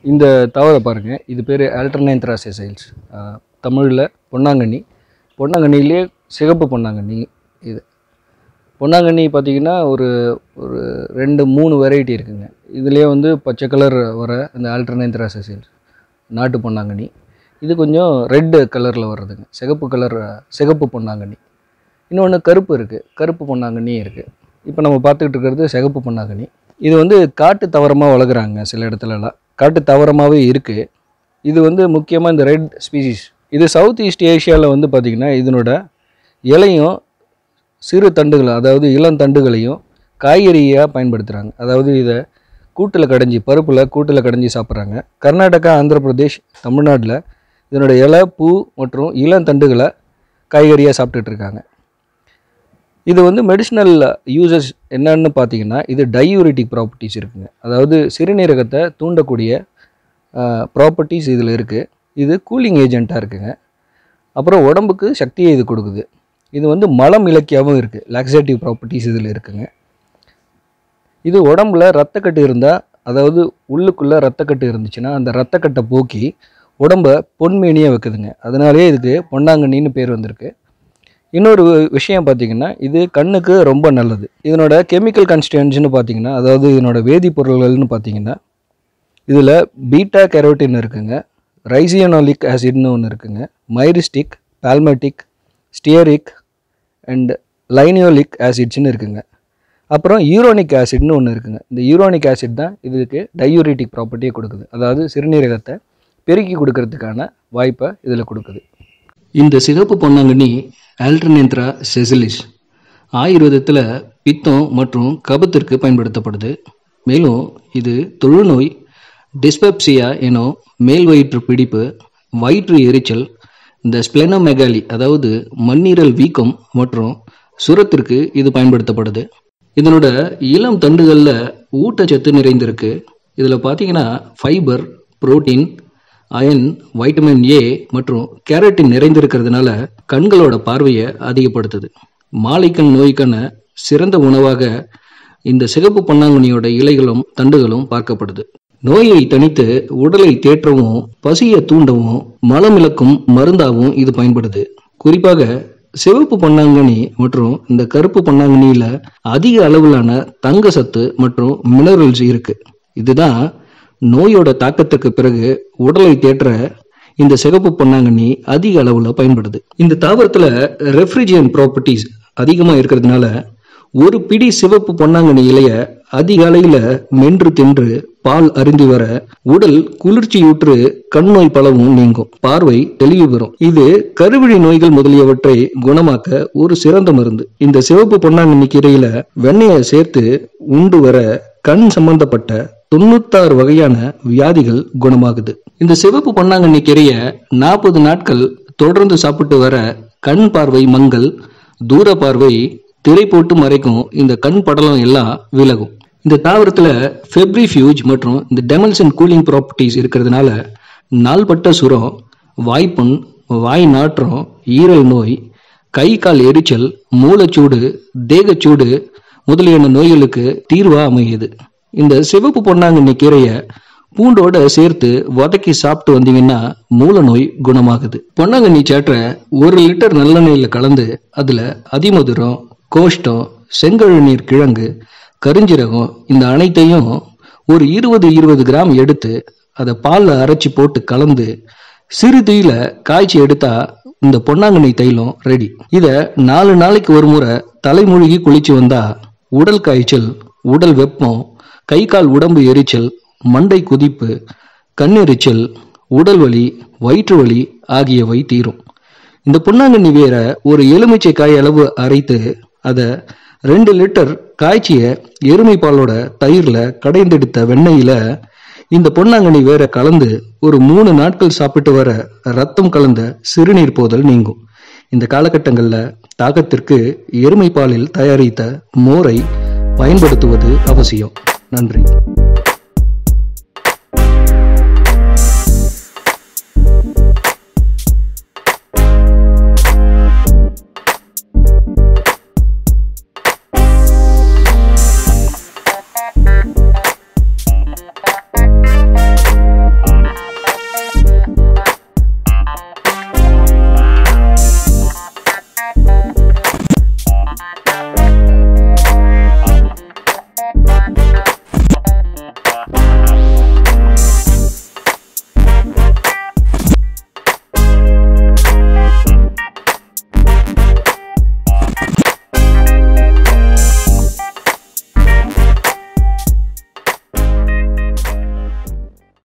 இந்த தவறை பாருங்கள் இது பேர் ஆல்டர்னேந்த்ரா செசைல்ஸ் தமிழில் பொன்னாங்கண்ணி பொன்னாங்கண்ணிலே சிகப்பு பொன்னாங்கண்ணி இது பொன்னாங்கண்ணி பார்த்திங்கன்னா ஒரு ஒரு ரெண்டு மூணு வெரைட்டி இருக்குங்க இதுலேயே வந்து பச்சை கலர் வர இந்த ஆல்டர்னேந்த்ரா செசைல்ஸ் நாட்டு பொன்னாங்கண்ணி இது கொஞ்சம் ரெட்டு கலரில் வர்றதுங்க சிகப்பு கலர் சிகப்பு பொன்னாங்கண்ணி இன்னொன்று கருப்பு இருக்குது கருப்பு பொன்னாங்கண்ணியும் இருக்குது இப்போ நம்ம பார்த்துக்கிட்டு இருக்கிறது சிகப்பு பொன்னாங்கண்ணி இது வந்து காட்டு தவறமாக வளர்க்குறாங்க சில இடத்துலலாம் காட்டு தவறமாகவே இருக்குது இது வந்து முக்கியமாக இந்த ரெட் ஸ்பீசிஸ் இது சவுத் ஈஸ்ட் ஏஷியாவில் வந்து பார்த்திங்கன்னா இதனோட இலையும் சிறு தண்டுகள் அதாவது இளந்தண்டுகளையும் காய்கறியாக பயன்படுத்துகிறாங்க அதாவது இதை கூட்டில் கடைஞ்சி பருப்பில் கூட்டில் கடைஞ்சி சாப்பிட்றாங்க கர்நாடகா ஆந்திர பிரதேஷ் தமிழ்நாட்டில் இதனோட இலை பூ மற்றும் இளந்தண்டுகளை காய்கறியாக சாப்பிட்டுட்டு இருக்காங்க இது வந்து மெடிசினல் யூசஸ் என்னன்னு பார்த்தீங்கன்னா இது டையூரிட்டிக் ப்ராப்பர்ட்டிஸ் இருக்குங்க அதாவது சிறுநீரகத்தை தூண்டக்கூடிய ப்ராப்பர்ட்டிஸ் இதில் இருக்குது இது கூலிங் ஏஜெண்ட்டாக இருக்குங்க அப்புறம் உடம்புக்கு சக்தியை இது கொடுக்குது இது வந்து மலம் இலக்கியாவும் இருக்குது லாக்ஸேட்டிவ் ப்ராப்பர்ட்டிஸ் இதில் இருக்குங்க இது உடம்புல ரத்தக்கட்டு இருந்தால் அதாவது உள்ளுக்குள்ளே ரத்தக்கட்டு இருந்துச்சுன்னா அந்த ரத்தக்கட்டை போக்கி உடம்பை பொன்மேனியாக வைக்குதுங்க அதனாலேயே இதுக்கு பொன்னாங்கண்ணின்னு பேர் வந்திருக்கு இன்னொரு விஷயம் பார்த்தீங்கன்னா இது கண்ணுக்கு ரொம்ப நல்லது இதனோட கெமிக்கல் கன்ஸ்டியன்ஸ்னு பார்த்தீங்கன்னா அதாவது இதனோட வேதிப்பொருள்கள்னு பார்த்தீங்கன்னா இதில் பீட்டா கெரோட்டின் இருக்குங்க ரைசியனோலிக் ஆசிட்னு ஒன்று இருக்குங்க myristic palmitic stearic and linoleic ஆசிட்ஸ்னு இருக்குங்க அப்புறம் யூரோனிக் ஆசிட்னு ஒன்று இருக்குங்க இந்த யூரோனிக் ஆசிட் தான் இதுக்கு டையூரிட்டிக் ப்ராப்பர்ட்டியை கொடுக்குது அதாவது சிறுநீரகத்தை பெருக்கி கொடுக்கறதுக்கான வாய்ப்பை இதில் கொடுக்குது இந்த சிகப்பு பொன்னாங்கண்ணி ஆல்டர்னேந்த்ரா செசிலிஸ் ஆயுர்வேதத்தில் பித்தம் மற்றும் கபத்திற்கு பயன்படுத்தப்படுது மேலும் இது தொழுநோய் டிஸ்பெப்சியா எனும் மேல் வயிற்று பிடிப்பு வயிற்று எரிச்சல் இந்த ஸ்பிளெனோமெகாலி அதாவது மண்ணீரல் வீக்கம் மற்றும் சுரத்திற்கு இது பயன்படுத்தப்படுது இதனோட இளம் தண்டுகளில் ஊட்டச்சத்து நிறைந்திருக்கு இதில் பார்த்தீங்கன்னா fibre protein iron vitamin A மற்றும் கேரட்டின் நிறைந்திருக்கிறதுனால கண்களோட பார்வையை அதிகப்படுத்துது மாலைக்கண் நோய்க்கான சிறந்த உணவாக இந்த சிகப்பு பொன்னாங்கண்ணியோட இலைகளும் தண்டுகளும் பார்க்கப்படுது நோயை தணித்து உடலை தேற்றவும் பசியை தூண்டவும் மலமிளக்கும் மருந்தாகவும் இது பயன்படுது குறிப்பாக சிவப்பு பொன்னாங்கண்ணி மற்றும் இந்த கருப்பு பொன்னாங்கண்ணியில அதிக அளவிலான தங்க சத்து மற்றும் மினரல்ஸ் இருக்கு இதுதான் நோயோட தாக்கத்துக்கு பிறகு உடலை தேற்ற இந்த சிகப்பு பொன்னாங்கண்ணி அதிக அளவுல பயன்படுது இந்த தாவரத்துல ரெஃப்ரிஜியன் ப்ராப்பர்ட்டிஸ் அதிகமா இருக்கிறதுனால ஒரு பிடி சிவப்பு பொன்னாங்கண்ணி இலைய அதிகாலையில மென்று தின்று பால் அருந்தி வர உடல் குளிர்ச்சியூற்று கண் நோய் பலவும் நீங்கும் பார்வை தெளிவு பெறும் இது கருவிழி நோய்கள் முதலியவற்றை குணமாக்க ஒரு சிறந்த மருந்து இந்த சிவப்பு பொன்னாங்கண்ணி கீரையில வெண்ணெயை சேர்த்து உண்டு வர கண் சம்பந்தப்பட்ட தொண்ணூத்தாறு வகையான வியாதிகள் குணமாகுது இந்த சிவப்பு பொன்னாங்கண்ணி கீரைய நாற்பது நாட்கள் தொடர்ந்து சாப்பிட்டு வர கண் பார்வை மங்கல் தூர பார்வை திரை போட்டு மறைக்கும் இந்த கண் படலம் எல்லாம் விலகும் இந்த தாவரத்துல ஃபெப்ரிஃபியூஜ் மற்றும் இந்த டெமல்சன் கூலிங் ப்ராப்பர்ட்டிஸ் இருக்கிறதுனால நாள்பட்ட சுரம் வாய்ப்புண் வாய் நாற்றம் ஈரல் நோய் கை கால் எரிச்சல் மூளைச்சூடு தேகச்சூடு முதலியான நோய்களுக்கு தீர்வா அமையுது இந்த சிவப்பு பொன்னாங்கண்ணி கீரையை பூண்டோட சேர்த்து வதக்கி சாப்பிட்டு வந்தீங்கன்னா மூல நோய் குணமாகுது பொன்னாங்கண்ணி சேற்றை ஒரு லிட்டர் நல்லெண்ணெயில் கலந்து அதுல அதிமதுரம் கோஷ்டம் செங்கழுநீர் கிழங்கு கருஞ்சீரகம் இந்த அனைத்தையும் ஒரு இருபது இருபது கிராம் எடுத்து அதை பாலில் அரைச்சி போட்டு கலந்து சிறு தீயில காய்ச்சி எடுத்தா இந்த பொன்னாங்கண்ணி தைலம் ரெடி இத நாலு நாளைக்கு ஒரு முறை தலைமொழிகி குளிச்சு வந்தா உடல் காய்ச்சல் உடல் வெப்பம் கை கால் உடம்பு எரிச்சல் மண்டை குதிப்பு கண்ணெரிச்சல் உடல் வலி வயிற்று வலி ஆகியவை தீரும் இந்த பொன்னாங்கண்ணி வேற ஒரு எலுமிச்சை காய் அளவு அரைத்து அதை ரெண்டு லிட்டர் காய்ச்சிய எருமை பாலோட தயிர்ல கடைந்தெடுத்த வெண்ணெயில இந்த பொன்னாங்கண்ணி வேற கலந்து ஒரு மூணு நாட்கள் சாப்பிட்டு வர ரத்தம் கலந்த சிறுநீர் போதல் நீங்கும் இந்த காலகட்டங்களில் தாகத்திற்கு எருமை பாலில் தயாரித்த மோரை பயன்படுத்துவது அவசியம் நன்றி